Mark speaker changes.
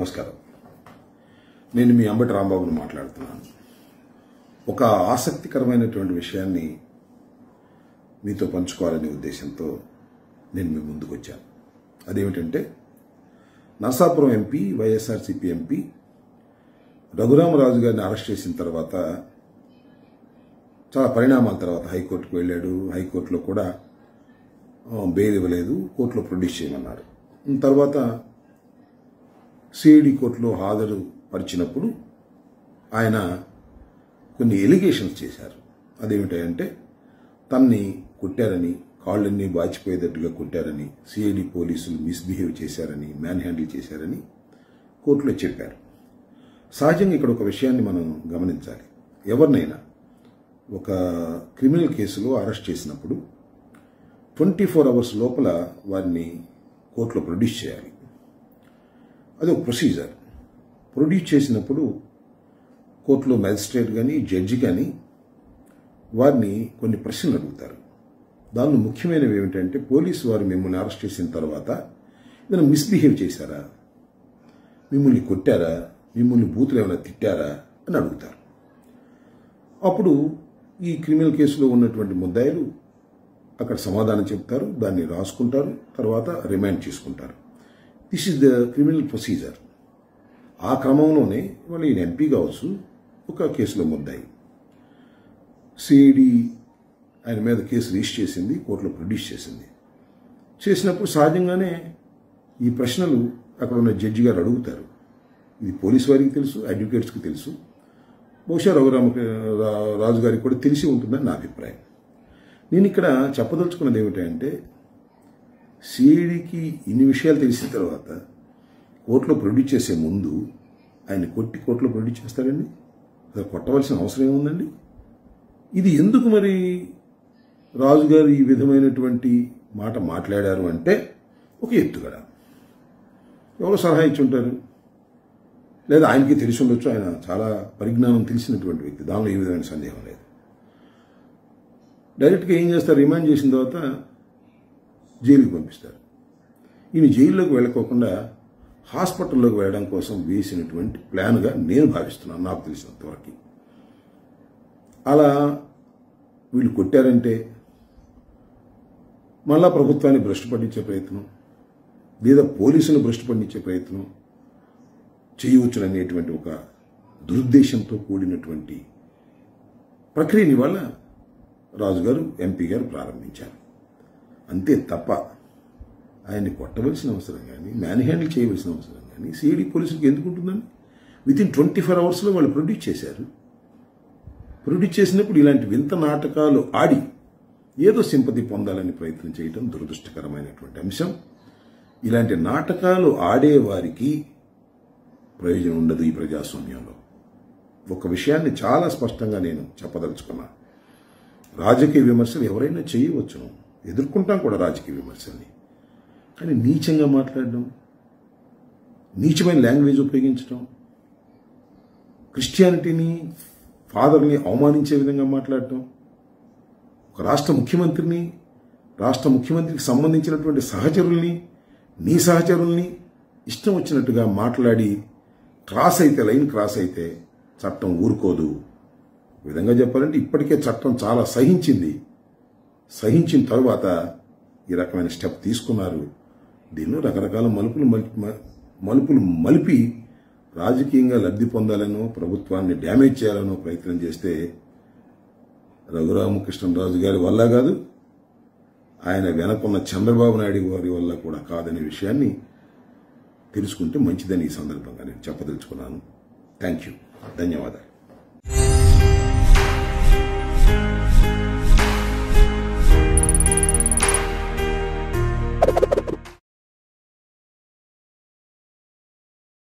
Speaker 1: నమస్కారం నేను మీ అంబటి రాంబాబుని మాట్లాడుతున్నాను ఒక ఆసక్తికరమైనటువంటి విషయాన్ని మీతో పంచుకోవాలనే ఉద్దేశంతో నేను మీ ముందుకు వచ్చాను అదేమిటంటే Narsapuram MP YSRCP MP Raghuramaraju గారిని అరెస్ట్ చేసిన తర్వాత చాలా పరిణామాల తర్వాత హైకోర్టుకు వెళ్ళాడు హైకోర్టులో కూడా ఆ, బెయిల్ ఇవ్వలేదు కోర్టులో ప్రొడ్యూస్ చేయమన్నారు తర్వాత సిఐడి కోర్టులో హాజరు పరిచినప్పుడు ఆయన కొన్ని ఎలిగేషన్స్ చేశారు అదేమిటంటే తన్ని కొట్టారని కాళ్ళన్నీ బాచిపోయేటట్టుగా కొట్టారని సిఐడి పోలీసులు మిస్బిహేవ్ చేశారని మ్యాన్ హ్యాండిల్ చేశారని కోర్టులో చెప్పారు సహజంగా ఇక్కడ ఒక విషయాన్ని మనం గమనించాలి ఎవరినైనా ఒక క్రిమినల్ కేసులో అరెస్ట్ చేసినప్పుడు ట్వంటీ ఫోర్ అవర్స్ లోపల వారిని కోర్టులో ప్రొడ్యూస్ చేయాలి అది ఒక ప్రొసీజర్ ప్రొడ్యూస్ చేసినప్పుడు కోర్టులో మ్యాజిస్ట్రేట్ కానీ జడ్జి కానీ వారిని కొన్ని ప్రశ్నలు అడుగుతారు దానిలో ముఖ్యమైనవి ఏమిటంటే పోలీసు వారు మిమ్మల్ని అరెస్ట్ చేసిన తర్వాత ఏదైనా మిస్బిహేవ్ చేశారా మిమ్మల్ని కొట్టారా మిమ్మల్ని బూతులు ఏమైనా తిట్టారా అని అడుగుతారు అప్పుడు ఈ క్రిమినల్ కేసులో ఉన్నటువంటి ముద్దాయిలు అక్కడ సమాధానం చెప్తారు దాన్ని రాసుకుంటారు తర్వాత రిమైండ్ చేసుకుంటారు this is the criminal procedure ఆ క్రమంలోనే వాళ్ళు ఈయన ఎంపీ కావచ్చు ఒక కేసులో ముద్దాయి సిఐడి ఆయన మీద కేసు రిజిస్టర్ చేసింది కోర్టులో ప్రొడ్యూస్ చేసింది చేసినప్పుడు సహజంగానే ఈ ప్రశ్నలు అక్కడ ఉన్న జడ్జి గారు అడుగుతారు ఇది పోలీస్ వారికి తెలుసు అడ్వకేట్స్కి తెలుసు బహుశా రఘురామ రా- రాజు గారికి కూడా తెలిసి ఉంటుందని నా అభిప్రాయం నేను ఇక్కడ చెప్పదలుచుకున్నది ఏమిటంటే సిఐడికి ఇన్ని విషయాలు తెలిసిన తర్వాత కోర్టులో ప్రొడ్యూస్ చేసే ముందు ఆయన కొట్టి కోర్టులో ప్రొడ్యూస్ చేస్తారండి అది కొట్టవలసిన అవసరం ఏముందండి ఇది ఎందుకు మరి రాజుగారు ఈ విధమైనటువంటి మాట మాట్లాడారు అంటే ఒక ఎత్తుగడ ఎవరో సలహా ఇచ్చి ఉంటారు లేదా ఆయనకి తెలిసి ఉండొచ్చు ఆయన చాలా పరిజ్ఞానం తెలిసినటువంటి వ్యక్తి దానిలో ఏ విధమైన సందేహం లేదు డైరెక్ట్గా ఏం చేస్తారు రిమాండ్ చేసిన తర్వాత జైలుకి పంపిస్తారు ఈయన జైల్లోకి వెళ్ళకోకుండా హాస్పిటల్లోకి వెళ్ళడం కోసం వేసినటువంటి ప్లాన్గా నేను భావిస్తున్నాను నాకు తెలిసినంతవరకు అలా వీళ్ళు కొట్టారంటే మళ్ళా ప్రభుత్వాన్ని భ్రష్టు పట్టించే ప్రయత్నం లేదా పోలీసులను భ్రష్టు పట్టించే ప్రయత్నం చేయవచ్చుననేటువంటి ఒక దురుద్దేశంతో కూడినటువంటి ప్రక్రియని వల్ల రాజుగారు ఎంపీ గారు ప్రారంభించారు అంతే తప్ప ఆయన్ని కొట్టవలసిన అవసరం కానీ మ్యాన్ హ్యాండిల్ చేయవలసిన అవసరం కానీ సిఐడి పోలీసులకు ఎందుకు ఉంటుందండి విత్ ఇన్ ట్వంటీ ఫోర్ అవర్స్లో వాళ్ళు ప్రొడ్యూస్ చేశారు ప్రొడ్యూస్ చేసినప్పుడు ఇలాంటి వింత నాటకాలు ఆడి ఏదో సింపతి పొందాలని ప్రయత్నం చేయటం దురదృష్టకరమైనటువంటి అంశం ఇలాంటి నాటకాలు ఆడేవారికి ప్రయోజనం ఉండదు ఈ ప్రజాస్వామ్యంలో ఒక విషయాన్ని చాలా స్పష్టంగా నేను చెప్పదలుచుకున్నా రాజకీయ విమర్శలు ఎవరైనా చేయవచ్చును ఎదుర్కొంటాం కూడా రాజకీయ విమర్శల్ని కానీ నీచంగా మాట్లాడడం నీచమైన లాంగ్వేజ్ ఉపయోగించడం క్రిస్టియానిటీని ఫాదర్ని అవమానించే విధంగా మాట్లాడటం ఒక రాష్ట్ర ముఖ్యమంత్రిని రాష్ట్ర ముఖ్యమంత్రికి సంబంధించినటువంటి సహచరుల్ని నీ సహచరుల్ని ఇష్టం వచ్చినట్టుగా మాట్లాడి క్రాస్ అయితే లైన్ క్రాస్ అయితే చట్టం ఊరుకోదు ఒక విధంగా చెప్పాలంటే ఇప్పటికే చట్టం చాలా సహించింది సహించిన తరువాత ఈ రకమైన స్టెప్ తీసుకున్నారు దీనిలో రకరకాల మలుపులు మల్- మ- మలుపులు మలిపి రాజకీయంగా లబ్ధి పొందాలనో ప్రభుత్వాన్ని డ్యామేజ్ చేయాలనో ప్రయత్నం చేస్తే రఘురామకృష్ణరాజు గారి వల్ల కాదు ఆయన వెనకున్న చంద్రబాబు నాయుడు గారి వల్ల కూడా కాదనే విషయాన్ని తెలుసుకుంటే మంచిదని ఈ సందర్భంగా నేను చెప్పదలుచుకున్నాను థ్యాంక్ యూ ధన్యవాదాలు